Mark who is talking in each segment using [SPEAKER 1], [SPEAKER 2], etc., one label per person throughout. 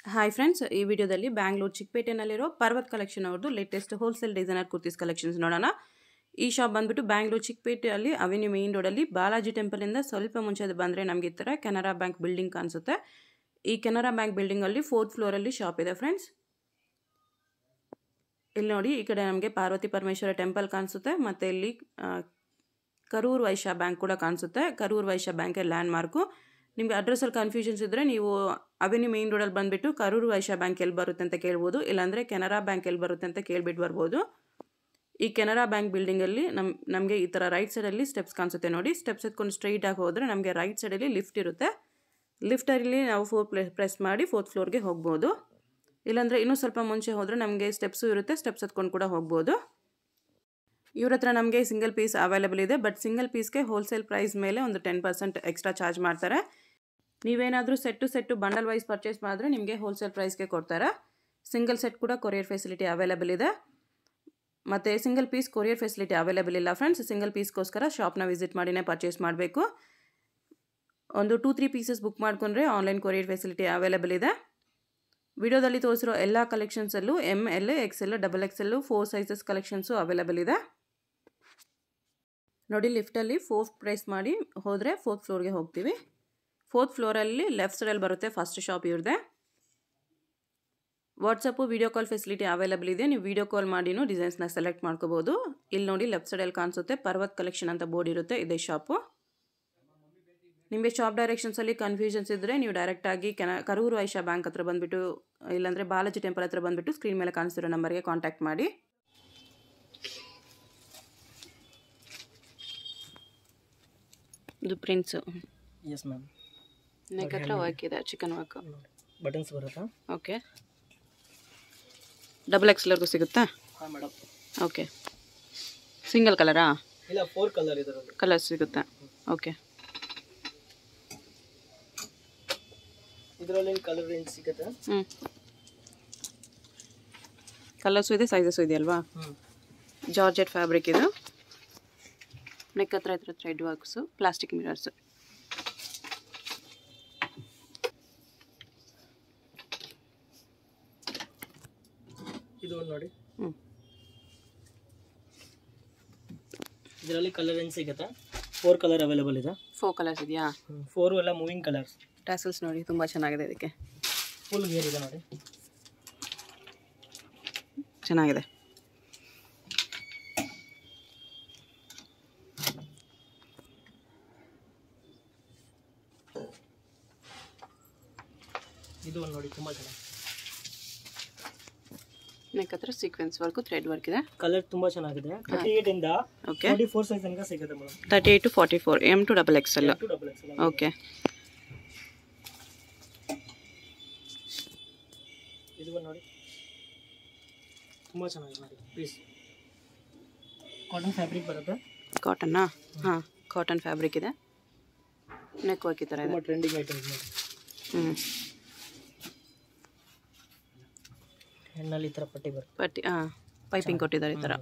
[SPEAKER 1] Hi friends ಈ ವಿಡಿಯೋದಲ್ಲಿ ಬ್ಯಾಂಗ್ಳೂರು ಚಿಕ್ಕಪೇಟೆನಲ್ಲಿರೋ ಪರ್ವತ್ ಕಲೆಕ್ಷನ್ ಅವ್ರದ್ದು latest wholesale designer kurtis collections ನೋಡೋಣ ಈ ಶಾಪ್ ಬಂದ್ಬಿಟ್ಟು ಬ್ಯಾಂಗ್ಳೂರು ಚಿಕ್ಕಪೇಟೆಯಲ್ಲಿ ಅವೆನ್ಯೂ ಮೇನ್ ರೋಡಲ್ಲಿ ಬಾಲಾಜಿ ಟೆಂಪಲಿಂದ ಸ್ವಲ್ಪ ಮುಂಚೆ ಬಂದರೆ ನಮಗೆ ಈ ಥರ ಕೆನರಾ ಬ್ಯಾಂಕ್ ಬಿಲ್ಡಿಂಗ್ ಕಾಣಿಸುತ್ತೆ ಈ ಕೆನರಾ ಬ್ಯಾಂಕ್ ಬಿಲ್ಡಿಂಗಲ್ಲಿ ಫೋರ್ತ್ ಫ್ಲೋರಲ್ಲಿ ಶಾಪ್ ಇದೆ ಫ್ರೆಂಡ್ಸ್ ಇಲ್ಲಿ ನೋಡಿ ಈ ಕಡೆ ನಮಗೆ ಪಾರ್ವತಿ ಪರಮೇಶ್ವರ ಟೆಂಪಲ್ ಕಾಣಿಸುತ್ತೆ ಮತ್ತು ಇಲ್ಲಿ ಆ, ಕರೂರ್ ವೈಶ್ಯ ಬ್ಯಾಂಕ್ ಕೂಡ ಕಾಣಿಸುತ್ತೆ ಕರೂರ್ ವೈಶ್ಯ ಬ್ಯಾಂಕೇ ಲ್ಯಾಂಡ್ ಮಾರ್ಕು ನಿಮಗೆ ಅಡ್ರೆಸ್ಸಲ್ಲಿ ಕನ್ಫ್ಯೂಷನ್ಸ್ ಇದ್ದರೆ ನೀವು ಅವೆನ್ಯೂ ಮೇನ್ ರೋಡಲ್ಲಿ ಬಂದುಬಿಟ್ಟು ಕರೂರ್ ವೈಶ್ಯ ಬ್ಯಾಂಕ್ ಎಲ್ಲಿ ಬರುತ್ತೆ ಅಂತ ಕೇಳ್ಬೋದು ಇಲ್ಲಾಂದರೆ ಕೆನರಾ ಬ್ಯಾಂಕ್ ಎಲ್ಲಿ ಬರುತ್ತೆ ಅಂತ ಕೇಳ್ಬಿಟ್ಟು ಬರ್ಬೋದು ಈ ಕೆನರಾ ಬ್ಯಾಂಕ್ ಬಿಲ್ಡಿಂಗಲ್ಲಿ ನಮ್ಮ ನಮಗೆ ಈ ಥರ ರೈಟ್ ಸೈಡಲ್ಲಿ ಸ್ಟೆಪ್ಸ್ ಕಾಣಿಸುತ್ತೆ ನೋಡಿ ಸ್ಟೆಪ್ಸ್ ಎತ್ಕೊಂಡು ಸ್ಟ್ರೈಟಾಗಿ ಹೋದರೆ ನಮಗೆ ರೈಟ್ ಸೈಡಲ್ಲಿ ಲಿಫ್ಟ್ ಇರುತ್ತೆ ಲಿಫ್ಟಲ್ಲಿ ನಾವು ಫೋರ್ ಪ್ಲೆ ಪ್ರೆಸ್ ಮಾಡಿ ಫೋರ್ತ್ ಫ್ಲೋರ್ಗೆ ಹೋಗ್ಬೋದು ಇಲ್ಲಾಂದರೆ ಇನ್ನೂ ಸ್ವಲ್ಪ ಮುಂಚೆ ಹೋದರೆ ನಮಗೆ ಸ್ಟೆಪ್ಸು ಇರುತ್ತೆ ಸ್ಟೆಪ್ಸ್ ಹತ್ಕೊಂಡು ಕೂಡ ಹೋಗ್ಬೋದು ಇವ್ರ ಹತ್ರ ನಮಗೆ ಸಿಂಗಲ್ ಪೀಸ್ ಅವೈಲೇಬಲ್ ಇದೆ ಬಟ್ ಸಿಂಗಲ್ ಪೀಸ್ಗೆ ಹೋಲ್ಸೇಲ್ ಪ್ರೈಸ್ ಮೇಲೆ ಒಂದು ಟೆನ್ ಪರ್ಸೆಂಟ್ ಎಕ್ಸ್ಟ್ರಾ ಚಾರ್ಜ್ ಮಾಡ್ತಾರೆ ನೀವೇನಾದರೂ set set bundle wise purchase ಮಾಡಿದ್ರೆ ನಿಮಗೆ ಹೋಲ್ಸೇಲ್ ಪ್ರೈಸ್ಗೆ ಕೊಡ್ತಾರೆ ಸಿಂಗಲ್ ಸೆಟ್ ಕೂಡ ಕೊರಿಯರ್ ಫೆಸಿಲಿಟಿ ಅವೈಲೇಬಲ್ ಇದೆ ಮತ್ತು single piece courier facility available ಇಲ್ಲ ಫ್ರೆಂಡ್ಸ್ ಸಿಂಗಲ್ ಪೀಸ್ಗೋಸ್ಕರ ಶಾಪ್ನ ವಿಸಿಟ್ ಮಾಡಿನೇ ಪರ್ಚೇಸ್ ಮಾಡಬೇಕು ಒಂದು ಟೂ ತ್ರೀ ಪೀಸಸ್ ಬುಕ್ ಮಾಡ್ಕೊಂಡ್ರೆ ಆನ್ಲೈನ್ ಕೊರಿಯರ್ ಫೆಸಿಲಿಟಿ ಅವೈಲೇಬಲ್ ಇದೆ ವಿಡಿಯೋದಲ್ಲಿ ತೋರಿಸಿರೋ ಎಲ್ಲ ಕಲೆಕ್ಷನ್ಸಲ್ಲೂ M L X L double X L four sizes collections available ಇದೆ ನೋಡಿ ಲಿಫ್ಟಲ್ಲಿ ಫೋರ್ತ್ ಪ್ರೆಸ್ ಮಾಡಿ ಹೋದರೆ ಫೋರ್ತ್ ಫ್ಲೋರ್ಗೆ ಹೋಗ್ತೀವಿ ಫೋರ್ತ್ ಫ್ಲೋರಲ್ಲಿ ಲೆಫ್ಟ್ ಸೈಡಲ್ಲಿ ಬರುತ್ತೆ ಫಸ್ಟ್ ಶಾಪ್ ಇವ್ರದ್ದೆ WhatsApp video call facility available ಇದೆ ನೀವು ವೀಡಿಯೋ ಕಾಲ್ ಮಾಡಿನೂ ಡಿಸೈನ್ಸ್ನ ಸೆಲೆಕ್ಟ್ ಮಾಡ್ಕೋಬೋದು ಇಲ್ಲಿ ನೋಡಿ ಲೆಫ್ಟ್ ಸೈಡಲ್ಲಿ ಕಾಣಿಸುತ್ತೆ ಪರ್ವತ್ ಕಲೆಕ್ಷನ್ ಅಂತ ಬೋರ್ಡ್ ಇರುತ್ತೆ ಇದೇ ಶಾಪು ನಿಮಗೆ ಶಾಪ್ ಡೈರೆಕ್ಷನ್ಸಲ್ಲಿ ಕನ್ಫ್ಯೂಷನ್ಸ್ ಇದ್ದರೆ ನೀವು ಡೈರೆಕ್ಟಾಗಿ ಕೆನ ಕರೂರು ವೈಶ್ಯ ಬ್ಯಾಂಕ್ ಹತ್ರ ಬಂದುಬಿಟ್ಟು ಇಲ್ಲಾಂದರೆ ಬಾಲಾಜಿ ಟೆಂಪಲ್ ಹತ್ರ ಬಂದುಬಿಟ್ಟು ಸ್ಕ್ರೀನ್ ಮೇಲೆ ಕಾಣಿಸ್ತಿರೋ ನಂಬರ್ಗೆ ಕಾಂಟ್ಯಾಕ್ಟ್ ಮಾಡಿ ಇದು ಪ್ರಿಂಟ್ಸು
[SPEAKER 2] ಎಸ್ ಮ್ಯಾಮ್
[SPEAKER 1] ನೆಕ್ ಹತ್ರ ವರ್ಕ್ ಇದೆ ಚಿಕನ್ ವರ್ಕ್
[SPEAKER 2] ಬಟನ್ಸ್ ಬರುತ್ತಾ
[SPEAKER 1] ಓಕೆ ಡಬಲ್ ಎಕ್ಸ್ಲರ್ಗೂ ಸಿಗುತ್ತಾ
[SPEAKER 2] ಹಾಂ ಮೇಡಮ್
[SPEAKER 1] ಓಕೆ ಸಿಂಗಲ್ ಕಲರಾ
[SPEAKER 2] ಇಲ್ಲ ಫೋರ್ ಕಲರ್ ಇದರಲ್ಲಿ
[SPEAKER 1] ಕಲರ್ ಸಿಗುತ್ತೆ ಓಕೆ
[SPEAKER 2] ಇದರಲ್ಲಿ ಕಲರ್ ರೇಂಜ್ ಸಿಗುತ್ತೆ
[SPEAKER 1] ಹ್ಞೂ ಕಲರ್ಸು ಇದೆ ಸೈಜಸ್ಸು ಇದೆ ಅಲ್ವಾ
[SPEAKER 2] ಹ್ಞೂ
[SPEAKER 1] ಜಾರ್ಜೆಟ್ ಫ್ಯಾಬ್ರಿಕ್ ಇದು ನೆಕ್ ಹತ್ರ ಹತ್ರ ಥ್ರೆಡ್ ವರ್ಕ್ಸು ಪ್ಲಾಸ್ಟಿಕ್ ಮಿರರ್ಸು
[SPEAKER 2] ಇದು ಒಂದು ನೋಡಿ
[SPEAKER 1] ಹ್ಞೂ
[SPEAKER 2] ಇದರಲ್ಲಿ ಕಲರ್ ರೇಂಜ್ ಸಿಗುತ್ತೆ ಫೋರ್ ಕಲರ್ ಅವೈಲೇಬಲ್ ಇದೆ
[SPEAKER 1] ಫೋರ್ ಕಲರ್ಸ್ ಇದೆಯಾ
[SPEAKER 2] ಫೋರು ಎಲ್ಲ ಮೂವಿಂಗ್ ಕಲರ್ಸ್
[SPEAKER 1] ಟ್ಯಾಸಲ್ಸ್ ನೋಡಿ ತುಂಬ ಚೆನ್ನಾಗಿದೆ ಇದಕ್ಕೆ
[SPEAKER 2] ಫುಲ್ ಗೇರ್ ಇದೆ ನೋಡಿ
[SPEAKER 1] ಚೆನ್ನಾಗಿದೆ
[SPEAKER 2] ಇದು ಒಂದು ನೋಡಿ ತುಂಬ ಚೆನ್ನಾಗಿ
[SPEAKER 1] ನೆಕ್ ಹತ್ರ ಸೀಕ್ವೆನ್ಸ್ ವರ್ಕು ಥ್ರೆಡ್ ವರ್ಕ್ ಇದೆ
[SPEAKER 2] ಕಲರ್ ತುಂಬ ಚೆನ್ನಾಗಿದೆ ತರ್ಟಿ ಏಯ್ಟಿಂದ
[SPEAKER 1] ಓಕೆ
[SPEAKER 2] ಫೋರ್ಟಿ ಫೋರ್ ಸೈಜ್ ತನಕ ಸಿಗುತ್ತೆ madam
[SPEAKER 1] thirty eight to forty four M to double X L
[SPEAKER 2] to double X
[SPEAKER 1] okay
[SPEAKER 2] ಇದು ಒಂದು ನೋಡಿ ತುಂಬ ಚೆನ್ನಾಗಿದೆ ನೋಡಿ ಪ್ಲೀಸ್ ಕಾಟನ್ ಫ್ಯಾಬ್ರಿಕ್ ಬರುತ್ತೆ
[SPEAKER 1] ಕಾಟನ್ನಾ ಹಾಂ ಕಾಟನ್ ಫ್ಯಾಬ್ರಿಕ್ ಇದೆ ನೆಕ್ ವರ್ಕ್ ಈ ಥರ ಇದೆ
[SPEAKER 2] ತುಂಬ ಟ್ರೆಂಡಿಂಗ್ ಐಟಮ್ಸ್ ನೋಡಿ
[SPEAKER 1] ಹ್ಞೂ
[SPEAKER 2] ಹೆಣ್ಣಲ್ಲಿ ಈ ಥರ ಪಟ್ಟಿ ಬರುತ್ತೆ
[SPEAKER 1] ಪಟ್ಟಿ ಹಾಂ ಪೈಪಿಂಗ್ ಕೊಟ್ಟಿದ್ದಾರೆ ಈ ಥರ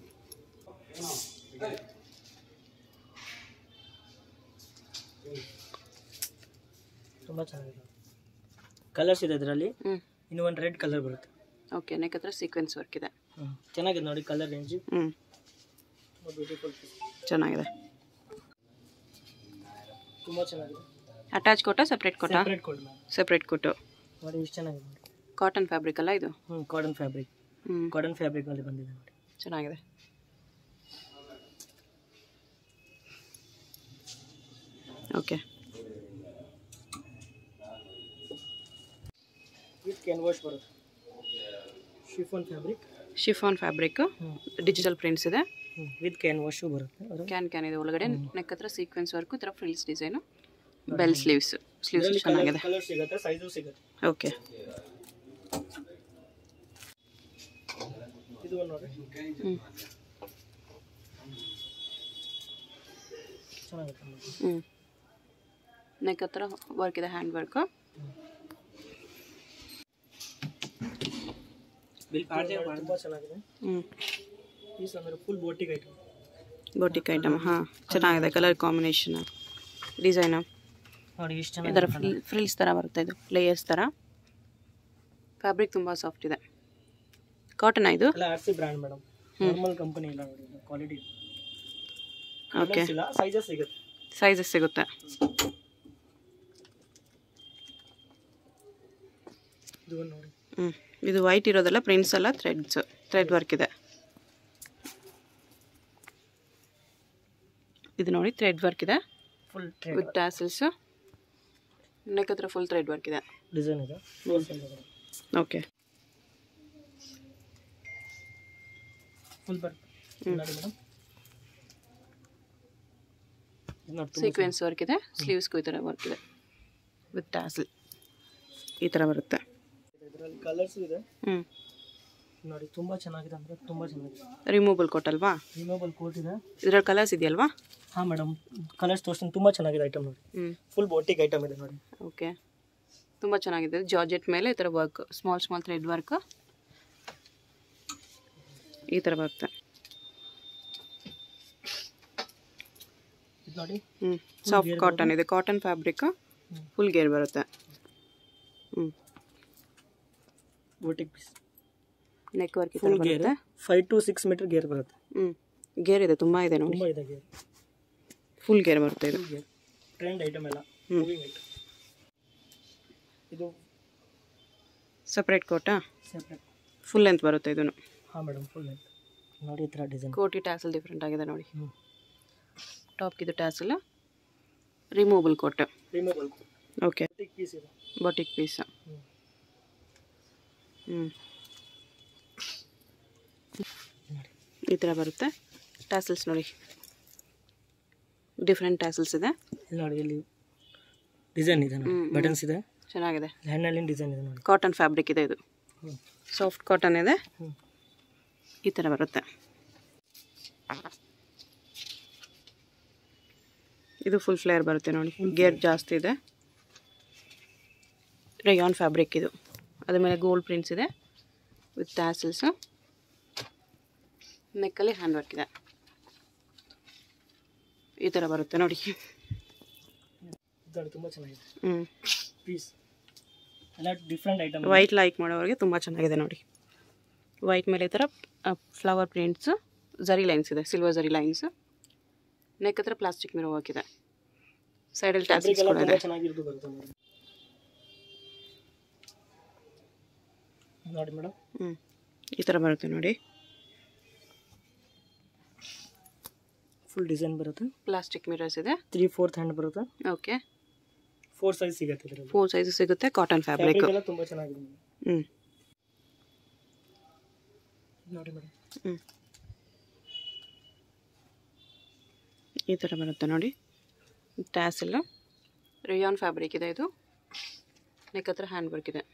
[SPEAKER 2] ತುಂಬ ಚೆನ್ನಾಗಿದೆ ಕಲರ್ಸ್ ಇದೆ ಇದರಲ್ಲಿ
[SPEAKER 1] ಹ್ಞೂ
[SPEAKER 2] ಇನ್ನೂ ಒಂದು ರೆಡ್ ಕಲರ್ ಬರುತ್ತೆ
[SPEAKER 1] ಓಕೆ ನೆಕ್ ಹತ್ರ ಸೀಕ್ವೆನ್ಸ್ ವರ್ಕ್ ಇದೆ
[SPEAKER 2] ಹ್ಞೂ ಚೆನ್ನಾಗಿದೆ ನೋಡಿ ಕಲರ್ ರೇಂಜ್
[SPEAKER 1] ಹ್ಞೂ
[SPEAKER 2] ಬ್ಯೂಟಿಫುಲ್
[SPEAKER 1] ಚೆನ್ನಾಗಿದೆ
[SPEAKER 2] ತುಂಬ ಚೆನ್ನಾಗಿದೆ
[SPEAKER 1] ಅಟ್ಯಾಚ್ ಕೊಟ್ಟ ಸಪ್ರೇಟ್ ಕೊಟ್ಟ
[SPEAKER 2] ಸೆಪ್ರೇಟ್ ಕೊಡಿ ಮ್ಯಾಮ್
[SPEAKER 1] ಸಪ್ರೇಟ್ ಕೊಟ್ಟು
[SPEAKER 2] ನೋಡಿ ಇಷ್ಟು ಚೆನ್ನಾಗಿದೆ ನೋಡಿ
[SPEAKER 1] ಕಾಟನ್ ಫ್ಯಾಬ್ರಿಕ್ ಅಲ್ಲ ಇದು
[SPEAKER 2] ಹ್ಞೂ ಕಾಟನ್ ಫ್ಯಾಬ್ರಿಕ್
[SPEAKER 1] ಹ್ಞೂ
[SPEAKER 2] ಕಾಟನ್ ಫ್ಯಾಬ್ರಿಕ್ನಲ್ಲಿ ಬಂದಿದೆ ನೋಡಿ
[SPEAKER 1] ಚೆನ್ನಾಗಿದೆ ಓಕೆ
[SPEAKER 2] ವಿತ್ ಕ್ಯಾನ್ವಾಶ್ ಬರುತ್ತೆ ಶಿಫಾನ್ ಫ್ಯಾಬ್ರಿಕ್
[SPEAKER 1] ಶಿಫಾನ್ ಫ್ಯಾಬ್ರಿಕ್
[SPEAKER 2] ಹ್ಞೂ
[SPEAKER 1] ಡಿಜಿಟಲ್ ಪ್ರಿಂಟ್ಸ್ ಇದೆ
[SPEAKER 2] ಹ್ಞೂ ವಿತ್ ಕ್ಯಾನ್ವಾಶು ಬರುತ್ತೆ ಅದು
[SPEAKER 1] ಕ್ಯಾನ್ ಕ್ಯಾನ್ ಇದೆ ಒಳಗಡೆ ನೆಕ್ ಹತ್ರ ಸೀಕ್ವೆನ್ಸ್ ವರ್ಕು ಈ ಥರ frills design bell sleeves sleeves
[SPEAKER 2] ಇದರಲ್ಲಿ
[SPEAKER 1] ಚೆನ್ನಾಗಿದೆ
[SPEAKER 2] ಕಲರ್ ಸಿಗುತ್ತೆ ಸೈಜು ಸಿಗುತ್ತೆ
[SPEAKER 1] ಓಕೆ
[SPEAKER 2] ಇದು ಒಂದು ನೋಡಿ
[SPEAKER 1] ಹ್ಞೂ
[SPEAKER 2] ಚೆನ್ನಾಗುತ್ತೆ ನೋಡಿ
[SPEAKER 1] ಹ್ಞೂ ನೆಕ್ ಹತ್ರ ವರ್ಕ್ ಇದೆ ಹ್ಯಾಂಡ್ ವರ್ಕು
[SPEAKER 2] ಬಿಲ್ ತುಂಬ ಚೆನ್ನಾಗಿದೆ
[SPEAKER 1] ಹ್ಞೂ
[SPEAKER 2] ಪೀಸ್ ಅಂದರೆ ಫುಲ್ ಬೋಟಿಗೆ ಐಟಮ್
[SPEAKER 1] ಬೋಟಿಕ್ ಐಟಮ್ ಹಾಂ ಚೆನ್ನಾಗಿದೆ ಕಲರ್ ಕಾಂಬಿನೇಷನ್ ಡಿಸೈನು
[SPEAKER 2] ನೋಡಿ ಇಷ್ಟು
[SPEAKER 1] ಇದರ
[SPEAKER 2] ಚೆನ್ನಾಗಿ
[SPEAKER 1] ಫ್ರಿಲ್ಸ್ ಥರ ಬರುತ್ತೆ ಇದು ಲೇಯರ್ಸ್ ಥರ ಫ್ಯಾಬ್ರಿಕ್ ತುಂಬ ಸಾಫ್ಟ್ ಇದೆ ಕಾಟನಾ ಇದು
[SPEAKER 2] ಎಲ್ಲ R C brand madam normal company ಇಲ್ಲ ನೋಡಿ ಕ್ವಾಲಿಟಿ
[SPEAKER 1] ಓಕೆ
[SPEAKER 2] ಇಲ್ಲ ಸೈಜಸ್ ಸಿಗುತ್ತೆ
[SPEAKER 1] ಸೈಜಸ್ ಸಿಗುತ್ತೆ
[SPEAKER 2] ಇದು ಒಂದು ನೋಡಿ
[SPEAKER 1] ಹ್ಞೂ ಇದು ವೈಟ್ ಇರೋದೆಲ್ಲ ಪ್ರಿಂಟ್ಸ್ ಎಲ್ಲ ಥ್ರೆಡ್ಸ್ ಥ್ರೆಡ್ ವರ್ಕ್ ಇದೆ ಇದು ನೋಡಿ ಥ್ರೆಡ್ ವರ್ಕ್ ಇದೆ
[SPEAKER 2] ಫುಲ್
[SPEAKER 1] ವಿತ್ ಟ್ಯಾಸಲ್ಸು ನೆಕ್ ಹತ್ರ ಫುಲ್ ಥ್ರೆಡ್ ವರ್ಕ್ ಇದೆ
[SPEAKER 2] ಡಿಸೈನ್ ಇದೆ ಫ್ಲೋರ್ಸ್ ಎಲ್ಲ
[SPEAKER 1] ಓಕೆ
[SPEAKER 2] ಫುಲ್ ಬರ್ಕ್ ನೋಡಿ ಮೇಡಮ್ ಇದು ನೋಡಿ ತುಂಬ
[SPEAKER 1] ಸೀಕ್ವೆನ್ಸ್ ವರ್ಕ್ ಇದೆ ಸ್ಲೀವ್ಸ್ಗೂ ಈ ಥರ ವರ್ಕ್ ಇದೆ ವಿತ್ ಟ್ಯಾಸಲ್ ಈ ಥರ ಬರುತ್ತೆ
[SPEAKER 2] ಇದರಲ್ಲಿ ಕಲರ್ಸ್ ಇದೆ
[SPEAKER 1] ಹ್ಞೂ
[SPEAKER 2] ನೋಡಿ ತುಂಬ ಚೆನ್ನಾಗಿದೆ ಅಂದರೆ ತುಂಬ ಚೆನ್ನಾಗಿದೆ
[SPEAKER 1] ರಿಮೂವಬಲ್ ಕೊಟ್ಟಲ್ವಾ
[SPEAKER 2] ರಿಮೂವಬಲ್ ಕೋಟ್ ಇದೆ
[SPEAKER 1] ಇದ್ರಲ್ಲಿ ಕಲರ್ಸ್ ಇದೆಯಲ್ವಾ
[SPEAKER 2] ಹಾಂ ಮೇಡಮ್ ಕಲರ್ಸ್ ತೋರಿಸ್ತೀನಿ ತುಂಬ ಚೆನ್ನಾಗಿದೆ ಐಟಮ್ ನೋಡಿ
[SPEAKER 1] ಹ್ಞೂ
[SPEAKER 2] ಫುಲ್ ಬೋಟಿಕ್ ಐಟಮ್ ಇದೆ ನೋಡಿ
[SPEAKER 1] ಓಕೆ ತುಂಬ ಚೆನ್ನಾಗಿದೆ ಜಾರ್ಜೆಟ್ ಮೇಲೆ ಈ ಥರ work small small thread work ಈ ಥರ ಬರುತ್ತೆ
[SPEAKER 2] ಇದು ನೋಡಿ
[SPEAKER 1] ಹ್ಞೂ ಸಾಫ್ಟ್ ಕಾಟನ್ ಇದೆ ಕಾಟನ್ ಫ್ಯಾಬ್ರಿಕ್ ಫುಲ್ ಗೇರ್ ಬರುತ್ತೆ ಹ್ಞೂ
[SPEAKER 2] ಬೋಟಿಕ್ ಪೀಸ್
[SPEAKER 1] ನೆಕ್ ವರ್ಕ್ ಈ ಥರ
[SPEAKER 2] ಫುಲ್ ಗೇರ್
[SPEAKER 1] ಬರುತ್ತೆ
[SPEAKER 2] ಫೈವ್ ಟು ಸಿಕ್ಸ್ ಮೀಟರ್ ಗೇರ್ ಬರುತ್ತೆ
[SPEAKER 1] ಹ್ಞೂ ಗೇರ್ ಇದೆ ತುಂಬ ಇದೆ ನೋಡಿ
[SPEAKER 2] ತುಂಬ ಇದೆ ಗೇರ್
[SPEAKER 1] ಫುಲ್ ಗೇರ್ ಬರುತ್ತೆ ಇದು
[SPEAKER 2] ಗೇರ್ ಟ್ರೆಂಡ್ ಐಟಮ್ ಎಲ್ಲ
[SPEAKER 1] ಹ್ಮ್.
[SPEAKER 2] ಮೂವಿಂಗ್ ಐಟಮ್ ಇದು
[SPEAKER 1] ಸಪ್ರೇಟ್ ಕೋಟಾ
[SPEAKER 2] ಸೆಪ್ರೇಟ್
[SPEAKER 1] ಫುಲ್ ಲೆಂತ್ ಬರುತ್ತೆ ಇದನ್ನು
[SPEAKER 2] ಹಾಂ ಮೇಡಮ್ ಫುಲ್ ಐತೆ ನೋಡಿ ಈ ಥರ ಡಿಸೈನ್
[SPEAKER 1] ಕೋಟಿ ಟ್ಯಾಸಲ್ ಡಿಫ್ರೆಂಟ್ ಆಗಿದೆ ನೋಡಿ
[SPEAKER 2] ಹ್ಞೂ
[SPEAKER 1] ಟಾಪ್ಗಿದು tassel removable coat
[SPEAKER 2] removal
[SPEAKER 1] okay
[SPEAKER 2] boutique piece ಇದೆ
[SPEAKER 1] ಬೊಟಿಕ್ ಪೀಸ್
[SPEAKER 2] ಹ್ಞೂ
[SPEAKER 1] ಹ್ಞೂ ಈ ಥರ ಬರುತ್ತೆ ಟ್ಯಾಸಲ್ಸ್ ನೋಡಿ ಡಿಫ್ರೆಂಟ್ ಟ್ಯಾಸಲ್ಸ್ ಇದೆ
[SPEAKER 2] ಇಲ್ಲಿ ನೋಡಿ ಇಲ್ಲಿ ಡಿಸೈನ್ ಇದೆ ನೋಡಿ
[SPEAKER 1] ಹ್ಮ್, ಹ್ಮ್.
[SPEAKER 2] ಬಟನ್ಸ್ ಇದೆ
[SPEAKER 1] ಚೆನ್ನಾಗಿದೆ
[SPEAKER 2] ಹ್ಯಾಂಡಲ್ಲಿನ ಡಿಸೈನ್ ಇದೆ ನೋಡಿ
[SPEAKER 1] ಕಾಟನ್ ಫ್ಯಾಬ್ರಿಕ್ ಇದೆ ಇದು
[SPEAKER 2] ಹ್ಞೂ
[SPEAKER 1] ಸಾಫ್ಟ್ ಕಾಟನ್ ಇದೆ
[SPEAKER 2] ಹ್ಞೂ
[SPEAKER 1] ಈ ಥರ ಬರುತ್ತೆ ಇದು ಫುಲ್ ಫ್ಲೇಯರ್ ಬರುತ್ತೆ ನೋಡಿ ಗೇರ್ ಜಾಸ್ತಿ ಇದೆ ರೇಯಾನ್ ಫ್ಯಾಬ್ರಿಕ್ ಇದು ಅದ್ರ ಮೇಲೆ ಗೋಲ್ಡ್ ಪ್ರಿಂಟ್ಸ್ ಇದೆ ವಿತ್ ಟ್ಯಾಸಲ್ಸು ನೆಕ್ಕಲ್ಲಿ ಹ್ಯಾಂಡ್ ವರ್ಕ್ ಇದೆ ಈ ಥರ ಬರುತ್ತೆ ನೋಡಿ
[SPEAKER 2] ಇದು ನೋಡಿ ತುಂಬ ಚೆನ್ನಾಗಿದೆ
[SPEAKER 1] ಹ್ಞೂ
[SPEAKER 2] ಪೀಸ್ ಎಲ್ಲ ಡಿಫ್ರೆಂಟ್ ಐಟಮ್
[SPEAKER 1] ವೈಟ್ ಲೈಕ್ ಮಾಡೋರಿಗೆ ತುಂಬ ಚೆನ್ನಾಗಿದೆ ನೋಡಿ ವೈಟ್ ಮೇಲೆ ಈ ಥರ ಫ್ಲವರ್ ಪ್ರಿಂಟ್ಸು ಜರಿ ಲೈನ್ಸ್ ಇದೆ ಸಿಲ್ವರ್ ಜರಿ ಲೈನ್ಸ್ ನೆಕ್ ಹತ್ರ ಪ್ಲಾಸ್ಟಿಕ್ ಮಿರೋ ಹಾಕಿದೆ ಸೈಡಲ್ಲಿ
[SPEAKER 2] ಫ್ಯಾಬ್ರಿಕ್
[SPEAKER 1] ಟ್ಯಾಸಲ್ಸ್
[SPEAKER 2] ಎಲ್ಲ
[SPEAKER 1] ಕೂಡ
[SPEAKER 2] ತುಂಬ
[SPEAKER 1] ಇದೆ
[SPEAKER 2] ಚೆನ್ನಾಗಿರೋದು ಬರುತ್ತೆ ನೋಡಿ ನೋಡಿ ಮೇಡಮ್
[SPEAKER 1] ಹ್ಞೂ ಈ ಥರ ಬರುತ್ತೆ ನೋಡಿ
[SPEAKER 2] ಫುಲ್ ಡಿಸೈನ್ ಬರುತ್ತೆ
[SPEAKER 1] ಪ್ಲಾಸ್ಟಿಕ್ ಮಿರರ್ಸ್ ಇದೆ
[SPEAKER 2] ತ್ರೀ ಫೋರ್ತ್ ಹ್ಯಾಂಡ್ ಬರುತ್ತೆ
[SPEAKER 1] ಓಕೆ
[SPEAKER 2] ಫೋರ್ ಸೈಜ್ ಸಿಗುತ್ತೆ ಇದರಲ್ಲಿ
[SPEAKER 1] ಫೋರ್ ಸೈಜ್ ಸಿಗುತ್ತೆ ಕಾಟನ್ ಫ್ಯಾಬ್ರಿಕ್
[SPEAKER 2] ಫ್ಯಾಬ್ರಿಕ್ ಎಲ್ಲ ತುಂಬ ಚೆನ್ನಾಗಿದೆ
[SPEAKER 1] ಹ್ಞೂ
[SPEAKER 2] ನೋಡಿ ಮೇಡಮ್
[SPEAKER 1] ಹ್ಞೂ ಈ ಥರ ಬರುತ್ತೆ ನೋಡಿ ಟ್ಯಾಸಲ್ ರಿಯಾನ್ ಫ್ಯಾಬ್ರಿಕ್ ಇದೆ ಇದು ನೆಕ್ ಹತ್ರ ಹ್ಯಾಂಡ್ ವರ್ಕ್ ಇದೆ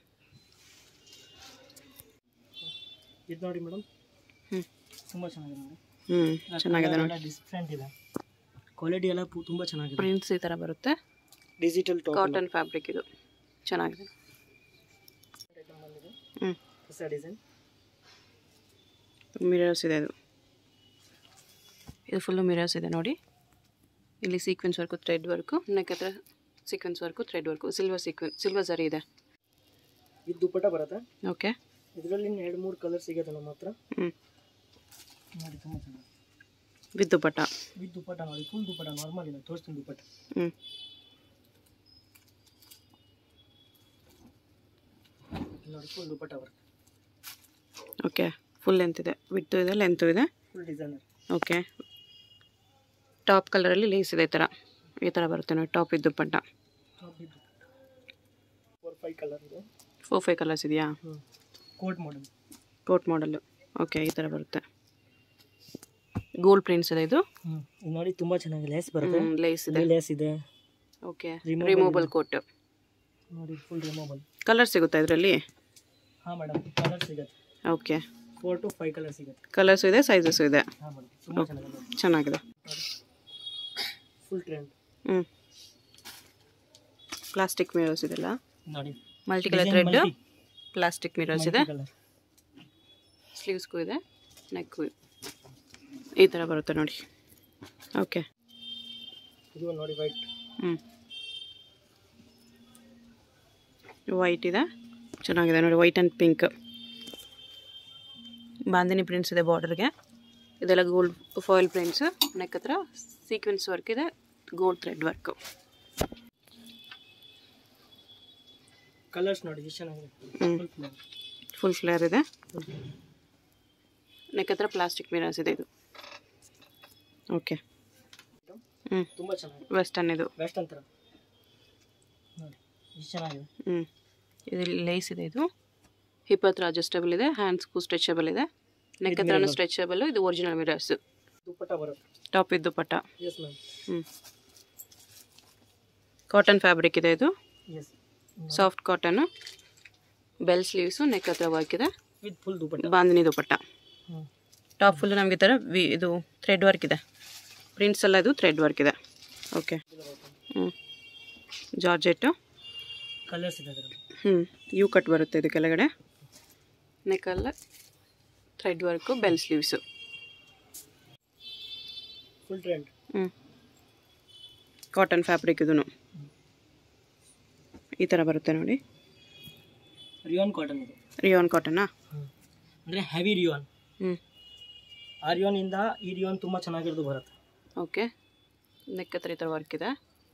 [SPEAKER 2] ಇದು ನೋಡಿ ಮೇಡಮ್
[SPEAKER 1] ಹ್ಞೂ
[SPEAKER 2] ತುಂಬ ಚೆನ್ನಾಗಿದೆ ನೋಡಿ
[SPEAKER 1] ಹ್ಞೂ ಚೆನ್ನಾಗಿದೆ ನೋಡಿ
[SPEAKER 2] ಡಿಫ್ರೆಂಟ್ ಇದೆ ಕ್ವಾಲಿಟಿ ಎಲ್ಲ ಪು- ತುಂಬ ಚೆನ್ನಾಗಿದೆ
[SPEAKER 1] ಪ್ರಿಂಟ್ಸ್ ಈ ಥರ ಬರುತ್ತೆ
[SPEAKER 2] ಡಿಜಿಟಲ್ ಟಾಪ್
[SPEAKER 1] ಕಾಟನ್ ಫ್ಯಾಬ್ರಿಕ್ ಇದು ಚೆನ್ನಾಗಿದೆ ಹ್ಞೂ
[SPEAKER 2] ಹೊಸ ಡಿಸೈನ್
[SPEAKER 1] ಮಿರರ್ಸ್ ಇದೆ ಇದು ಇದು ಫುಲ್ಲು ಮಿರರ್ಸ್ ಇದೆ ನೋಡಿ ಇಲ್ಲಿ sequence work thread work neck ಹತ್ರ sequence work thread work silver sequin silver zari ಇದೆ
[SPEAKER 2] ಇದು ದುಪ್ಪಟ್ಟ ಬರುತ್ತೆ
[SPEAKER 1] ಓಕೆ
[SPEAKER 2] ಇದರಲ್ಲಿ ಎರಡು ಮೂರು ಕಲರ್ ಸಿಗುತ್ತೆ ನಮ್ಮ ಹತ್ರ
[SPEAKER 1] ಹ್ಞೂ
[SPEAKER 2] ನೋಡಿ ತುಂಬ ಚೆನ್ನಾಗಿ
[SPEAKER 1] ವಿತ್ ದುಪ್ಪಟ್ಟ
[SPEAKER 2] ವಿತ್ ದುಪ್ಪಟ್ಟ ನೋಡಿ ಫುಲ್ ದುಪ್ಪಟ್ಟ ನಾರ್ಮಲ್ ಇಲ್ಲ ತೋರಿಸ್ತೀನಿ ದುಪ್ಪಟ್ಟ
[SPEAKER 1] ಹ್ಞೂ
[SPEAKER 2] ಇಲ್ಲಿ ನೋಡಿ ಫುಲ್ ದುಪ್ಪಟ್ಟ ಬರುತ್ತೆ
[SPEAKER 1] ಓಕೆ ಫುಲ್ ಲೆಂತ್ ಇದೆ ವಿತ್ತು ಇದೆ ಲೆಂತು ಇದೆ
[SPEAKER 2] ಫುಲ್ ಡಿಸೈನರ್
[SPEAKER 1] ಓಕೆ ಟಾಪ್ ಕಲರಲ್ಲಿ ಲೇಸ್ ಇದೆ ಈ ಥರ ಈ ಥರ ಬರುತ್ತೆ ನೋಡಿ ಟಾಪ್ ಇದ್ದು ದುಪ್ಪಟ್ಟ
[SPEAKER 2] ಟಾಪ್ ಇದು ಫೋರ್ ಫೈವ್ ಕಲರ್ ಇದೆ
[SPEAKER 1] ಫೋರ್ ಫೈವ್ ಕಲರ್ಸ್ ಇದೆಯಾ
[SPEAKER 2] ಹ್ಞೂ coat model
[SPEAKER 1] coat model okay ಈ ಥರ ಬರುತ್ತೆ ಗೋಲ್ಡ್ ಪ್ರಿಂಟ್ಸ್ ಇದೆ ಇದು
[SPEAKER 2] ಹ್ಞೂ ಇದು ನೋಡಿ ತುಂಬ ಚೆನ್ನಾಗಿ ಲೇಸ್ ಬರುತ್ತೆ
[SPEAKER 1] ಲೇಸ್ ಇದೆ
[SPEAKER 2] ಲೇಸ್ ಇದೆ
[SPEAKER 1] ಓಕೆ
[SPEAKER 2] Removable
[SPEAKER 1] ರಿಮೂವಬಲ್ ಕೋಟ್
[SPEAKER 2] ನೋಡಿ ಫುಲ್ ರಿಮೂವಲ್
[SPEAKER 1] ಕಲರ್ ಸಿಗುತ್ತಾ ಇದರಲ್ಲಿ
[SPEAKER 2] ಹಾಂ ಮೇಡಮ್ ಕಲರ್ ಸಿಗುತ್ತೆ
[SPEAKER 1] okay
[SPEAKER 2] four to five colour ಸಿಗುತ್ತೆ
[SPEAKER 1] ಕಲರ್ಸು ಇದೆ ಸೈಜಸ್ಸು ಇದೆ
[SPEAKER 2] ಹಾಂ ಮೇಡಮ್ ತುಂಬ ಚೆನ್ನಾಗಿದೆ ನೋಡಿ
[SPEAKER 1] ಚೆನ್ನಾಗಿದೆ
[SPEAKER 2] ಫುಲ್ ಟ್ರೆಂಡ್
[SPEAKER 1] ಹ್ಞೂ ಪ್ಲಾಸ್ಟಿಕ್ ಮಿರರ್ಸ್ ಇದೆಲ್ಲ
[SPEAKER 2] ನೋಡಿ
[SPEAKER 1] multi colour
[SPEAKER 2] Design
[SPEAKER 1] thread
[SPEAKER 2] multi.
[SPEAKER 1] Plastic mirrors ಇದೆ
[SPEAKER 2] ಕಲರ್
[SPEAKER 1] ಸ್ಲೀವ್ಸ್ಗೂ ಇದೆ ನೆಕ್ಕು ಈ ಥರ ಬರುತ್ತೆ ನೋಡಿ ಓಕೆ
[SPEAKER 2] ಇದು ನೋಡಿ ವೈಟ್
[SPEAKER 1] ಹ್ಞೂ ವೈಟ್ ಇದೆ ಚೆನ್ನಾಗಿದೆ ನೋಡಿ white and pink bandhani prints ಇದೆ ಬಾರ್ಡರ್ಗೆ ಇದೆಲ್ಲ ಗೋಲ್ಡ್ ಫಾಯಿಲ್ ಪ್ರಿಂಟ್ಸ್ ನೆಕ್ ಹತ್ರ ಸೀಕ್ವೆನ್ಸ್ ವರ್ಕ್ ಇದೆ ಗೋಲ್ಡ್ ಥ್ರೆಡ್ ವರ್ಕು
[SPEAKER 2] ಕಲರ್ಸ್ ನೋಡಿ ಎಷ್ಟು ಚೆನ್ನಾಗಿದೆ
[SPEAKER 1] ಹ್ಮ್.
[SPEAKER 2] ಫುಲ್ ಫ್ಲೇರ್
[SPEAKER 1] ಫುಲ್ ಫ್ಲೇರ್ ಇದೆ ನೆಕ್ ಹತ್ರ ಪ್ಲಾಸ್ಟಿಕ್ ಮಿರರ್ಸ್ ಇದೆ ಇದು ಓಕೆ ಹ್ಞೂ
[SPEAKER 2] ತುಂಬ ಚೆನ್ನಾಗಿದೆ
[SPEAKER 1] ವೆಸ್ಟರ್ನ್ ಇದು
[SPEAKER 2] ವೆಸ್ಟ್ ಅಂತರ ನೋಡಿ ಎಷ್ಟು ಚೆನ್ನಾಗಿದೆ
[SPEAKER 1] ಹ್ಞೂ ಇದು ಲೇಸ್ ಇದೆ ಇದು ಹಿಪ್ ಹತ್ರ ಅಡ್ಜಸ್ಟಬಲ್ ಇದೆ ಹ್ಯಾಂಡ್ಸ್ಗೂ ಸ್ಟ್ರೆಚಬಲ್ ಇದೆ ನೆಕ್ ಹತ್ರನೂ ಸ್ಟ್ರೆಚಬಲ್ ಇದು ಒರಿಜಿನಲ್ ಮಿರರ್ಸ್
[SPEAKER 2] ದುಪ್ಪಟ್ಟ ಬರುತ್ತೆ
[SPEAKER 1] ಟಾಪ್ ಇದ್ದು ಪಟ್ಟ
[SPEAKER 2] ಎಸ್ ಮ್ಯಾಮ್
[SPEAKER 1] ಹ್ಞೂ ಕಾಟನ್ ಫ್ಯಾಬ್ರಿಕ್ ಇದೆ ಇದು
[SPEAKER 2] yes
[SPEAKER 1] soft cotton bell sleeves neck ಹತ್ರ ವರ್ಕ್ ಇದೆ
[SPEAKER 2] ವಿತ್ ಫುಲ್ ದುಪ್ಪಟ್ಟ
[SPEAKER 1] ಬಾಂದಿನಿ ದುಪಟ್ಟ
[SPEAKER 2] ಹ್ಞೂ
[SPEAKER 1] ಟಾಪ್ ಫುಲ್ ನಮಗೆ ಥರ ವಿ ಇದು ಥ್ರೆಡ್ ವರ್ಕ್ ಇದೆ ಪ್ರಿಂಟ್ಸ್ ಎಲ್ಲ ಇದು ಥ್ರೆಡ್ ವರ್ಕ್ ಇದೆ ಓಕೆ ಹ್ಞೂ ಜಾರ್ಜೆಟ್ಟು
[SPEAKER 2] ಕಲರ್ಸ್ ಇದೆ ಅದರಲ್ಲಿ
[SPEAKER 1] ಹ್ಞೂ ಯು ಕಟ್ ಬರುತ್ತೆ ಇದು ಕೆಳಗಡೆ ನೆಕ್ಕಲ್ಲ thread work bell sleeves
[SPEAKER 2] full trend
[SPEAKER 1] ಹ್ಞೂ ಕಾಟನ್ ಫ್ಯಾಬ್ರಿಕ್ ಇದೂ ಈ ಥರ ಬರುತ್ತೆ ನೋಡಿ
[SPEAKER 2] ರಿಯಾನ್ ಕಾಟನ್ ಇದು
[SPEAKER 1] ರಿಯಾನ್ ಕಾಟನಾ
[SPEAKER 2] ಅಂದರೆ ಹೆವಿ ರಿಯಾನ್
[SPEAKER 1] ಹ್ಞೂ
[SPEAKER 2] ಆ ರಿಯಾನಿಂದ ಈ ರಿಯಾನ್ ತುಂಬ ಚೆನ್ನಾಗಿರೋದು ಬರುತ್ತೆ
[SPEAKER 1] ಓಕೆ ನೆಕ್ ಹತ್ರ ಈ ಥರ ವರ್ಕ್ ಇದೆ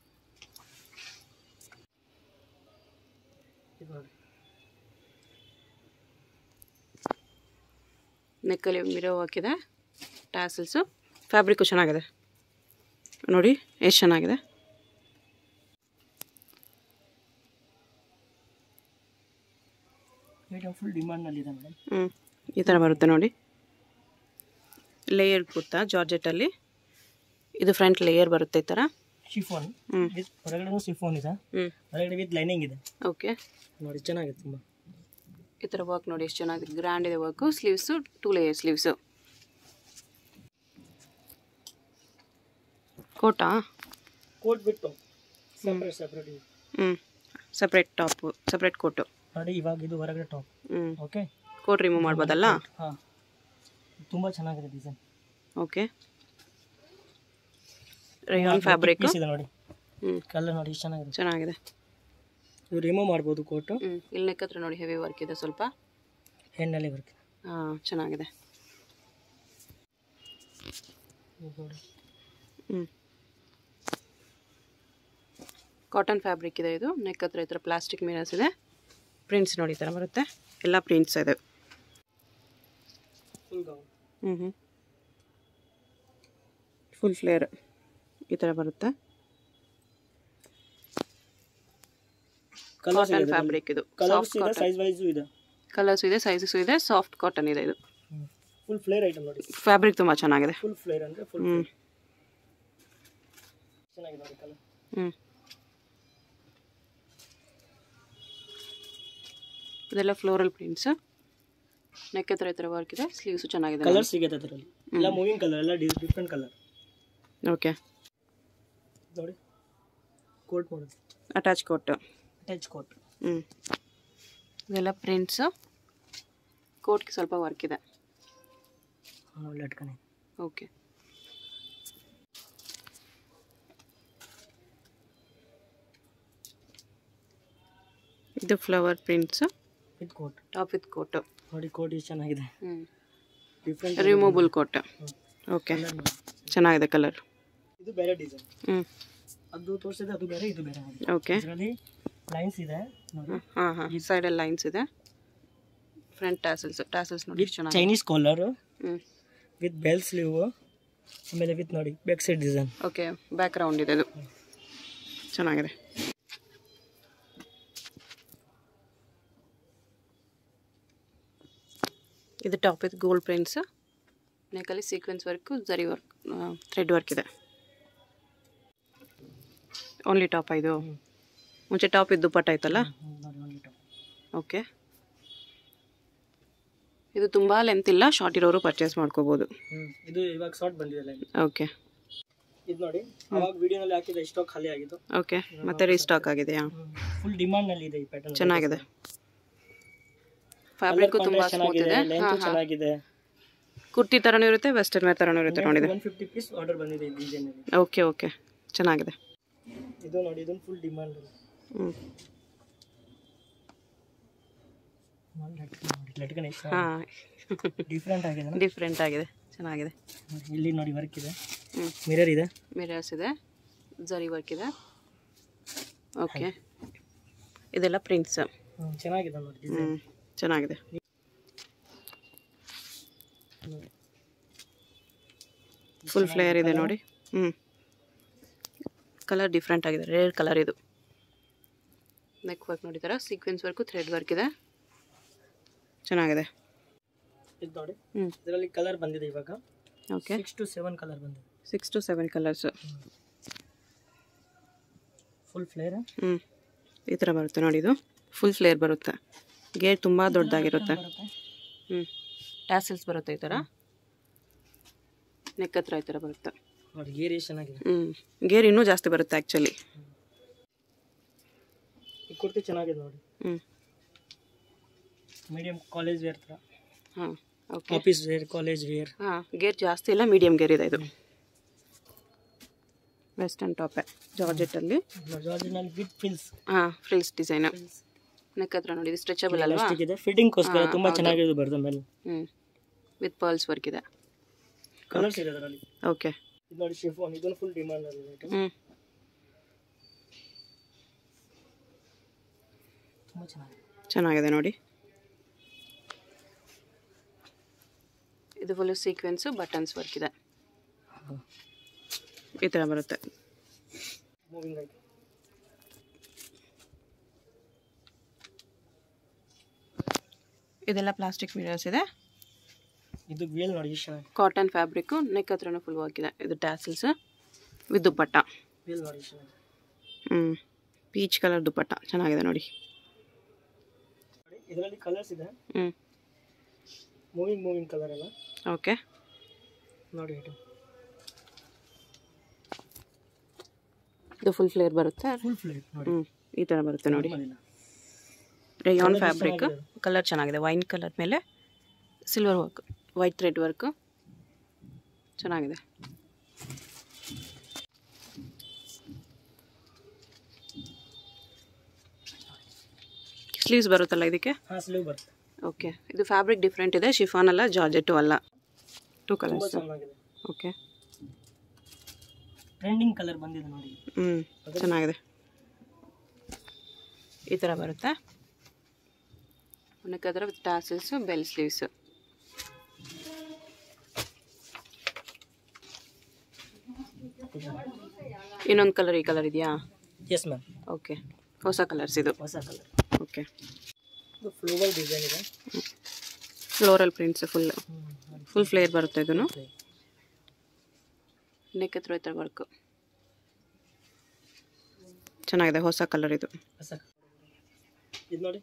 [SPEAKER 2] ಇದು ನೋಡಿ
[SPEAKER 1] ನೆಕ್ಕಲ್ಲಿ ಮಿರೋ ಹಾಕಿದೆ ಟ್ಯಾಸಲ್ಸು ಫ್ಯಾಬ್ರಿಕ್ಕು ಚೆನ್ನಾಗಿದೆ ನೋಡಿ ಎಷ್ಟು ಚೆನ್ನಾಗಿದೆ
[SPEAKER 2] ಐಟಮ್ ಫುಲ್ ಡಿಮಾಂಡ್ನಲ್ಲಿದೆ ಮೇಡಮ್
[SPEAKER 1] ಹ್ಞೂ ಈ ಥರ ಬರುತ್ತೆ ನೋಡಿ ಲೇಯರ್ ಕುರ್ತಾ ಜಾರ್ಜೆಟಲ್ಲಿ ಇದು ಫ್ರಂಟ್ ಲೇಯರ್ ಬರುತ್ತೆ ಈ ಥರ
[SPEAKER 2] ಶಿಫೋನ್
[SPEAKER 1] ಹ್ಞೂ
[SPEAKER 2] ವಿತ್ ಹೊರಗಡೆ ಶಿಫೋನ್ ಇದೆ
[SPEAKER 1] ಹ್ಞೂ
[SPEAKER 2] ಹೊರಗಡೆ ವಿತ್ ಲೈನಿಂಗ್ ಇದೆ
[SPEAKER 1] ಓಕೆ
[SPEAKER 2] ನೋಡಿ ಚೆನ್ನಾಗಿದೆ ತುಂಬ
[SPEAKER 1] ಈ ಥರ ವರ್ಕ್ ನೋಡಿ ಎಷ್ಟು ಚೆನ್ನಾಗಿದೆ ಗ್ರ್ಯಾಂಡ್ ಇದೆ work sleeves two layer sleeves ಕೋಟಾ
[SPEAKER 2] ಕೋಟ್ ಬಿಟ್ಟು ಸಪ್ರೇಟ್ ಸಪ್ರೇಟ್ ಇದೆ
[SPEAKER 1] ಹ್ಞೂ ಸಪ್ರೇಟ್ ಟಾಪು ಸಪ್ರೇಟ್ ಕೋಟು
[SPEAKER 2] ನೋಡಿ ಇವಾಗ ಇದು ಹೊರಗಡೆ ಟಾಪ್
[SPEAKER 1] ಹ್ಞೂ
[SPEAKER 2] ಓಕೆ
[SPEAKER 1] ಕೋಟ್ ರಿಮೂವ್ ಮಾಡ್ಬೋದಲ್ಲ
[SPEAKER 2] ಹಾಂ ತುಂಬ ಚೆನ್ನಾಗಿದೆ design
[SPEAKER 1] okay rayon fabric
[SPEAKER 2] piece ಇದೆ ನೋಡಿ
[SPEAKER 1] ಹ್ಞೂ
[SPEAKER 2] ಕಲರ್ ನೋಡಿ ಎಷ್ಟು ಚೆನ್ನಾಗಿದೆ
[SPEAKER 1] ಚೆನ್ನಾಗಿದೆ
[SPEAKER 2] ಇದು ರಿಮೂವ್ ಮಾಡ್ಬೋದು ಕೋಟು
[SPEAKER 1] ಹ್ಞೂ ಇಲ್ಲಿ ನೆಕ್ ಹತ್ರ ನೋಡಿ ಹೆವಿ ವರ್ಕ್ ಇದೆ ಸ್ವಲ್ಪ
[SPEAKER 2] ಹೆಣ್ಣಲ್ಲಿ ಬರುತ್ತೆ
[SPEAKER 1] ಹಾಂ ಚೆನ್ನಾಗಿದೆ
[SPEAKER 2] ಇದು ನೋಡಿ
[SPEAKER 1] ಹ್ಞೂ ಕಾಟನ್ ಫ್ಯಾಬ್ರಿಕ್ ಇದೆ ಇದು ನೆಕ್ ಹತ್ರ ಈ ಥರ ಪ್ಲಾಸ್ಟಿಕ್ ಮಿರರ್ಸ್ ಇದೆ ಪ್ರಿಂಟ್ಸ್ ನೋಡಿ ಈ ಥರ ಬರುತ್ತೆ ಎಲ್ಲ ಪ್ರಿಂಟ್ಸ್ ಇದೆ
[SPEAKER 2] ಫುಲ್ ಗೌನ್
[SPEAKER 1] ಹ್ಞೂ ಹ್ಞೂ ಫುಲ್ ಫ್ಲೇರ್ ಈ ಥರ ಬರುತ್ತೆ
[SPEAKER 2] ಕಲರ್ಸ್
[SPEAKER 1] ಕಾಟನ್
[SPEAKER 2] ಇದೆ
[SPEAKER 1] ಫ್ಯಾಬ್ರಿಕ್ ಇದು
[SPEAKER 2] ಕಲರ್ಸ್
[SPEAKER 1] ಸಾಫ್ಟ್
[SPEAKER 2] ಇದೆ
[SPEAKER 1] ಕಾಟನ್
[SPEAKER 2] ಸೈಜ್ ವೈಸು ಇದೆ
[SPEAKER 1] ಕಲರ್ಸು ಇದೆ ಸೈಜಸ್ಸು ಇದೆ ಸಾಫ್ಟ್ ಕಾಟನ್ ಇದೆ ಇದು
[SPEAKER 2] ಫುಲ್ ಫ್ಲೇರ್ ಐಟಮ್ ನೋಡಿ
[SPEAKER 1] ಫ್ಯಾಬ್ರಿಕ್ ತುಂಬ ಚೆನ್ನಾಗಿದೆ
[SPEAKER 2] ಫುಲ್ ಫ್ಲೇರ್ ಅಂದರೆ ಫುಲ್
[SPEAKER 1] ಹ್ಞೂ
[SPEAKER 2] ಚೆನ್ನಾಗಿದೆ ನೋಡಿ ಕಲರ್
[SPEAKER 1] ಹ್ಞೂ ಇದೆಲ್ಲ ಫ್ಲೋರಲ್ ಪ್ರಿಂಟ್ಸ್ ನೆಕ್ ಹತ್ರ ಈ ಥರ ವರ್ಕ್ ಇದೆ ಸ್ಲೀವ್ಸು ಚೆನ್ನಾಗಿದೆ
[SPEAKER 2] ಕಲರ್ ಸಿಗುತ್ತೆ ಅದರಲ್ಲಿ ಎಲ್ಲ ಮೂವಿಂಗ್ ಕಲರ್ ಎಲ್ಲ ಡಿಫ್ರೆಂಟ್ ಕಲರ್
[SPEAKER 1] ಓಕೆ
[SPEAKER 2] ನೋಡಿ ಕೋಟ್ ಮಾಡೋದು
[SPEAKER 1] ಅಟ್ಯಾಚ್ ಕೋಟ್
[SPEAKER 2] ಅಟ್ಯಾಚ್ ಕೋಟ್
[SPEAKER 1] ಹ್ಞೂ ಇದೆಲ್ಲ ಪ್ರಿಂಟ್ಸು ಕೋಟ್ಗೆ ಸ್ವಲ್ಪ ವರ್ಕ್ ಇದೆ
[SPEAKER 2] ಒಳ್ಳೆ ಅಟ್ಕಣೆ
[SPEAKER 1] ಓಕೆ ಇದು flower prints
[SPEAKER 2] with coat
[SPEAKER 1] top with coat
[SPEAKER 2] ನೋಡಿ ಕೋಟ್ ಎಷ್ಟು ಚೆನ್ನಾಗಿದೆ
[SPEAKER 1] ಹ್ಞೂ
[SPEAKER 2] ಡಿಫ್ರೆಂಟ್
[SPEAKER 1] ರಿಮೂವಬಲ್ ಕೋಟ್ ಓಕೆ ಚೆನ್ನಾಗಿದೆ ಕಲರ್
[SPEAKER 2] ಇದು ಬೇರೆ ಡಿಸೈನ್
[SPEAKER 1] ಹ್ಞೂ
[SPEAKER 2] ಅದು ತೋರಿಸಿದೆ ಅದು ಬೇರೆ ಇದು ಬೇರೆ ಆಗಿದೆ
[SPEAKER 1] ಓಕೆ
[SPEAKER 2] ಇದರಲ್ಲಿ ಲೈನ್ಸ್ ಇದೆ ನೋಡಿ
[SPEAKER 1] ಹಾಂ ಹಾಂ ಸೈಡಲ್ಲಿ ಲೈನ್ಸ್ ಇದೆ ಫ್ರಂಟ್ ಟ್ಯಾಸಲ್ಸ್ ಟ್ಯಾಸಲ್ಸ್ ನೋಡಿ ಎಷ್ಟು ಚೆನ್ನಾಗಿದೆ
[SPEAKER 2] ಚೈನೀಸ್ ಕಾಲರ್
[SPEAKER 1] ಹ್ಞೂ
[SPEAKER 2] ವಿತ್ ಬೆಲ್ ಸ್ಲೀವ್ ಆಮೇಲೆ ವಿತ್ ನೋಡಿ back side design
[SPEAKER 1] okay back round ಇದೆ ಇದು ಚೆನ್ನಾಗಿದೆ ಇದು ಟಾಪ್ ಇದು ಗೋಲ್ಡ್ ಪ್ರಿಂಟ್ಸ್ ನೆಕಲ್ಲಿ sequence work zari work thread work ಇದೆ ಓನ್ಲಿ ಟಾಪ್ ಇದು ಮುಂಚೆ ಟಾಪ್ ಇದ್ದು ದುಪ್ಪಟ್ಟ ಐತಲ್ಲ
[SPEAKER 2] ನೋಡಿ ನೋಡಿ top.
[SPEAKER 1] ಓಕೆ ಇದು ತುಂಬ ಲೆಂತ್ ಇಲ್ಲ ಶಾರ್ಟ್ ಇರೋರು ಪರ್ಚೇಸ್ ಮಾಡ್ಕೋಬೋದು
[SPEAKER 2] ಹ್ಮ್ ಇದು ಇವಾಗ ಶಾರ್ಟ್ ಬಂದಿದೆ ಲೈನ್
[SPEAKER 1] ಓಕೆ
[SPEAKER 2] ಇದು ನೋಡಿ ಅವಾಗ ವಿಡಿಯೋನಲ್ಲಿ ಹಾಕಿದ ಸ್ಟಾಕ್ ಖಾಲಿ ಆಗಿತ್ತು
[SPEAKER 1] ಓಕೆ ಮತ್ತೆ ರೀಸ್ಟಾಕ್ ಆಗಿದೆಯಾ
[SPEAKER 2] ಫುಲ್ ಡಿಮಾಂಡ್ ನಲ್ಲಿ ಇದೆ ಈ ಪ್ಯಾಟರ್ನ್
[SPEAKER 1] ಚೆನ್ನಾಗಿದೆ ಫ್ಯಾಬ್ರಿಕ್ ತುಂಬಾ ಸ್ಮೂತ್
[SPEAKER 2] ಚೆನ್ನಾಗಿದೆ
[SPEAKER 1] ಇದೆ
[SPEAKER 2] ಲೆಂತ್ ಚೆನ್ನಾಗಿದೆ
[SPEAKER 1] ಕುರ್ತಿ ಥರನೂ ಇರುತ್ತೆ ವೆಸ್ಟರ್ನ್ ವೇರ್ ಥರನೂ ಇರುತ್ತೆ ನೋಡಿದೆ
[SPEAKER 2] ಒನ್ ಫಿಫ್ಟಿ ಪೀಸ್ ಆರ್ಡರ್ ಬಂದಿದೆ ಈ ಡಿಸೈನ್ ಅಲ್ಲಿ
[SPEAKER 1] ಓಕೆ ಓಕೆ ಚೆನ್ನಾಗಿದೆ
[SPEAKER 2] ಇದು ನೋಡಿ ಇದೊಂದು ಫುಲ್ ಡಿಮಾಂಡ್
[SPEAKER 1] ಹ್ಞೂ
[SPEAKER 2] ಲಟ್ಕನ್
[SPEAKER 1] ಹಾಂ
[SPEAKER 2] ಡಿಫ್ರೆಂಟ್ ಆಗಿದೆ ಅಲ್ಲ?
[SPEAKER 1] ಡಿಫ್ರೆಂಟ್ ಆಗಿದೆ ಚೆನ್ನಾಗಿದೆ
[SPEAKER 2] ನೋಡಿ, ಇಲ್ಲಿ ನೋಡಿ ವರ್ಕ್ ಇದೆ
[SPEAKER 1] ಹ್ಞೂ
[SPEAKER 2] ಮಿರರ್ ಇದೆ
[SPEAKER 1] ಮಿರರ್ಸ್ ಇದೆ ಜರಿ ವರ್ಕ್ ಇದೆ ಓಕೆ ಇದೆಲ್ಲ ಪ್ರಿಂಟ್ಸ್
[SPEAKER 2] ಹ್ಮ್, ಚೆನ್ನಾಗಿದೆ ನೋಡಿ
[SPEAKER 1] ಹ್ಞೂ
[SPEAKER 2] ಡಿಸೈನ್
[SPEAKER 1] ಚೆನ್ನಾಗಿದೆ ಫುಲ್ ಫ್ಲೇಯರ್ ಇದೆ ನೋಡಿ ಹ್ಞೂ ಕಲರ್ ಡಿಫ್ರೆಂಟ್ ಆಗಿದೆ ರೇರ್ ಕಲರ್ ಇದು ನೆಕ್ ವರ್ಕ್ ನೋಡಿದಾರ ಸೀಕ್ವೆನ್ಸ್ ವರ್ಕು ಥ್ರೆಡ್ ವರ್ಕ್ ಇದೆ ಚೆನ್ನಾಗಿದೆ
[SPEAKER 2] ಇದು ನೋಡಿ
[SPEAKER 1] ಹ್ಞೂ
[SPEAKER 2] ಇದರಲ್ಲಿ ಕಲರ್ ಬಂದಿದೆ ಇವಾಗ
[SPEAKER 1] okay
[SPEAKER 2] six to seven colour ಬಂದಿದೆ
[SPEAKER 1] six to seven colours
[SPEAKER 2] full flare
[SPEAKER 1] ಹ್ಞೂ ಈ ಥರ ಬರುತ್ತೆ ನೋಡಿ ಇದು ಫುಲ್ ಫ್ಲೇರ್ ಬರುತ್ತೆ ಗೇಟ್ ತುಂಬ ದೊಡ್ಡದಾಗಿರುತ್ತೆ
[SPEAKER 2] ಬರುತ್ತೆ
[SPEAKER 1] ಹ್ಞೂ ಟ್ಯಾಸಲ್ಸ್ ಬರುತ್ತೆ ಈ ಥರ ನೆಕ್ ಹತ್ರ ಈ ಥರ ಬರುತ್ತೆ
[SPEAKER 2] ನೋಡಿ ಗೇರ್ ಎಷ್ಟು ಚೆನ್ನಾಗಿದೆ
[SPEAKER 1] ಹ್ಞೂ ಗೇರ್ ಇನ್ನೂ ಜಾಸ್ತಿ ಬರುತ್ತೆ ಆ್ಯಕ್ಚುಲಿ
[SPEAKER 2] ಈ ಕುರ್ತಿ ಚೆನ್ನಾಗಿದೆ ನೋಡಿ
[SPEAKER 1] ಹ್ಞೂ
[SPEAKER 2] ಮೀಡಿಯಂ ಕಾಲೇಜ್ ವೇರ್ ಥರ
[SPEAKER 1] ಹಾಂ okay
[SPEAKER 2] office wear college wear
[SPEAKER 1] ಹಾಂ ಗೇರ್ ಜಾಸ್ತಿ ಇಲ್ಲ ಮೀಡಿಯಮ್ ಗೇರ್ ಇದೆ ಇದು ವೆಸ್ಟರ್ನ್ ಟಾಪೆ ಜಾರ್ಜೆಟಲ್ಲಿ
[SPEAKER 2] ಜಾರ್ಜಿನಲ್ಲಿ ವಿತ್ ಫಿಲ್ಸ್
[SPEAKER 1] ಹಾಂ ಫ್ರಿಲ್ಸ್ ಡಿಸೈನ್ ನೆಕ್ ಹತ್ರ ನೋಡಿ ಇದು ಸ್ಟ್ರೆಚಬಲ್ ಅಲ್ವಾ
[SPEAKER 2] ಎಲಾಸ್ಟಿಕ್ ಇದೆ ಫಿಟ್ಟಿಂಗ್ಗೋಸ್ಕರ
[SPEAKER 1] ಹಾ,
[SPEAKER 2] ತುಂಬಾ
[SPEAKER 1] ಹೌದು.
[SPEAKER 2] ಚೆನ್ನಾಗಿದೆ ಬರ್ತದೆ ಮೇಲೆ
[SPEAKER 1] ಹ್ಞೂ ವಿತ್ ಪರ್ಲ್ಸ್ ವರ್ಕ್ ಇದೆ
[SPEAKER 2] ಕಲರ್ಸ್ ಇದೆ ಅದರಲ್ಲಿ
[SPEAKER 1] ಓಕೆ
[SPEAKER 2] ಇದು ನೋಡಿ ಶಿಫಾನ್ ಇದೊಂದು ಫುಲ್ ಡಿಮಾಂಡ್ ಅಲ್ಲಿ ಐಟಮ್
[SPEAKER 1] ಹ್ಞೂ
[SPEAKER 2] ತುಂಬಾ ಚೆನ್ನಾಗಿದೆ
[SPEAKER 1] ಚೆನ್ನಾಗಿದೆ ನೋಡಿ ಇದು ಫುಲ್ಲು ಸೀಕ್ವೆನ್ಸು ಬಟನ್ಸ್ ವರ್ಕ್ ಇದೆ ಈ ಥರ ಬರುತ್ತೆ
[SPEAKER 2] ಮೂವಿಂಗ್ ಐಟಮ್
[SPEAKER 1] ಇದೆಲ್ಲ ಪ್ಲಾಸ್ಟಿಕ್ ಮಿರರ್ಸ್ ಇದೆ
[SPEAKER 2] ಇದು ವೇಲ್ ನೋಡಿ ಎಷ್ಟು ಚೆನ್ನಾಗಿದೆ
[SPEAKER 1] ಕಾಟನ್ ಫ್ಯಾಬ್ರಿಕ್ಕು ನೆಕ್ ಹತ್ರನೂ ಫುಲ್ ವರ್ಕ್ ಇದೆ ಇದು ಟ್ಯಾಸಲ್ಸ್ ವಿತ್ ದುಪ್ಪಟ್ಟ
[SPEAKER 2] ವೇಲ್ ನೋಡಿ ಎಷ್ಟು ಚೆನ್ನಾಗಿದೆ
[SPEAKER 1] ಹ್ಞೂ ಪೀಚ್ ಕಲರ್ ದುಪ್ಪಟ್ಟ ಚೆನ್ನಾಗಿದೆ ನೋಡಿ
[SPEAKER 2] ನೋಡಿ, ಇದರಲ್ಲಿ ಕಲರ್ಸ್ ಇದೆ
[SPEAKER 1] ಹ್ಞೂ
[SPEAKER 2] ಮೂವಿಂಗ್ ಮೂವಿಂಗ್ ಕಲರ್ ಎಲ್ಲ
[SPEAKER 1] ಓಕೆ
[SPEAKER 2] ನೋಡಿ ಐಟಮ್
[SPEAKER 1] ಇದು ಫುಲ್ ಫ್ಲೇರ್ ಬರುತ್ತೆ
[SPEAKER 2] ಫುಲ್ ಫ್ಲೇಟ್ ನೋಡಿ
[SPEAKER 1] ಹ್ಞೂ ಈ ಥರ ಬರುತ್ತೆ ನೋಡಿ
[SPEAKER 2] ಮನೆಯಲ್ಲ.
[SPEAKER 1] ರೇಯಾನ್
[SPEAKER 2] Colour
[SPEAKER 1] ಫ್ಯಾಬ್ರಿಕ್
[SPEAKER 2] ಚೆನ್ನಾಗಿದೆ.
[SPEAKER 1] ಕಲರ್ ಚೆನ್ನಾಗಿದೆ ವೈನ್ ಕಲರ್ ಮೇಲೆ silver work white thread work ಚೆನ್ನಾಗಿದೆ ಸ್ಲೀವ್ಸ್ ಬರುತ್ತಲ್ಲ ಇದಕ್ಕೆ
[SPEAKER 2] ಹಾ ಸ್ಲೀವ್ ಬರುತ್ತೆ
[SPEAKER 1] ಓಕೆ ಇದು ಫ್ಯಾಬ್ರಿಕ್ ಡಿಫ್ರೆಂಟ್ ಇದೆ ಶಿಫಾನ್ ಅಲ್ಲ ಜಾರ್ಜೆಟ್ಟು ಅಲ್ಲ ಟೂ
[SPEAKER 2] ತುಂಬಾ
[SPEAKER 1] ಕಲರ್ಸ್
[SPEAKER 2] ಚೆನ್ನಾಗಿದೆ
[SPEAKER 1] ಓಕೆ
[SPEAKER 2] ಟ್ರೆಂಡಿಂಗ್ ಕಲರ್ ಬಂದಿದೆ ನೋಡಿ
[SPEAKER 1] ಹ್ಞೂ ಚೆನ್ನಾಗಿದೆ ಈ ಥರ ಬರುತ್ತೆ ಅದರ ವಿತ್ ಟಾಸಲ್ಸು ಬೆಲ್ ಸ್ಲೀವ್ಸು ಇನ್ನೊಂದು ಕಲರ್ ಈ ಕಲರ್ ಇದೆಯಾ
[SPEAKER 2] ಎಸ್ ಮ್ಯಾಮ್
[SPEAKER 1] ಓಕೆ ಹೊಸ ಕಲರ್ಸ್ ಇದು
[SPEAKER 2] ಹೊಸ ಕಲರ್
[SPEAKER 1] ಓಕೆ
[SPEAKER 2] ಇದು ಫ್ಲೋವಲ್ ಡಿಸೈನ್ ಇದೆ
[SPEAKER 1] floral prints full full flare ಬರುತ್ತೆ ಇದನ್ನು
[SPEAKER 2] Okay.
[SPEAKER 1] ನೆಕ್ ಹತ್ರ ಈ ಥರ ವರ್ಕು ಚೆನ್ನಾಗಿದೆ ಹೊಸ ಕಲರ್ ಇದು
[SPEAKER 2] ಹೊಸ ಇದು ನೋಡಿ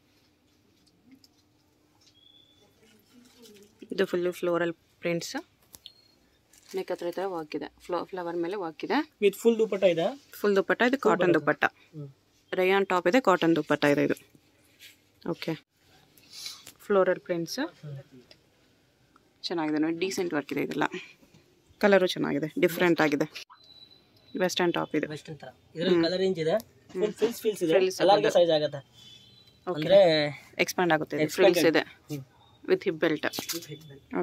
[SPEAKER 1] ಇದು ಫುಲ್ಲು ಫ್ಲೋರಲ್ ಪ್ರಿಂಟ್ಸ್ ನೆಕ್ ಹತ್ರ ಈ ಥರ ವರ್ಕ್ ಇದೆ ಫ್ಲೋ ಫ್ಲವರ್ ಮೇಲೆ ವರ್ಕ್ ಇದೆ
[SPEAKER 2] ವಿತ್ ಫುಲ್ ದುಪಟ್ಟ ಇದೆ
[SPEAKER 1] ಫುಲ್ ದುಪ್ಪಟ್ಟ ಇದು ಕಾಟನ್ ದುಪ್ಪಟ್ಟ
[SPEAKER 2] ಹ್ಮ್.
[SPEAKER 1] ರಯಾನ್ ಟಾಪ್ ಇದೆ ಕಾಟನ್ ದುಪ್ಪಟ್ಟ ಇದೆ ಇದು ಓಕೆ ಫ್ಲೋರಲ್ ಪ್ರಿಂಟ್ಸ್ ಚೆನ್ನಾಗಿದೆ ನೋಡಿ ಡೀಸೆಂಟ್ ವರ್ಕ್ ಇದೆ ಇದೆಲ್ಲ ಕಲರು ಚೆನ್ನಾಗಿದೆ ಡಿಫ್ರೆಂಟ್ ಆಗಿದೆ ವೆಸ್ಟರ್ನ್ ಟಾಪ್ ಇದು
[SPEAKER 2] ವೆಸ್ಟರ್ನ್ ತರ ಇದರಲ್ಲಿ ಕಲರ್ ರೇಂಜ್ ಇದೆ ಫುಲ್ ಫಿಲ್ಸ್ ಫಿಲ್ಸ್ ಇದೆ
[SPEAKER 1] Frills
[SPEAKER 2] ಎಲ್ಲರಿಗೆ ಸೈಜ್ ಆಗುತ್ತೆ
[SPEAKER 1] ಓಕೆ
[SPEAKER 2] ಅಂದ್ರೆ
[SPEAKER 1] ಎಕ್ಸ್ಪ್ಯಾಂಡ್ ಆಗುತ್ತೆ
[SPEAKER 2] Expanded.
[SPEAKER 1] ಫ್ರಿಲ್ಸ್ ಇದೆ
[SPEAKER 2] ಹ್ಮ್.
[SPEAKER 1] With hip belt
[SPEAKER 2] with head belt.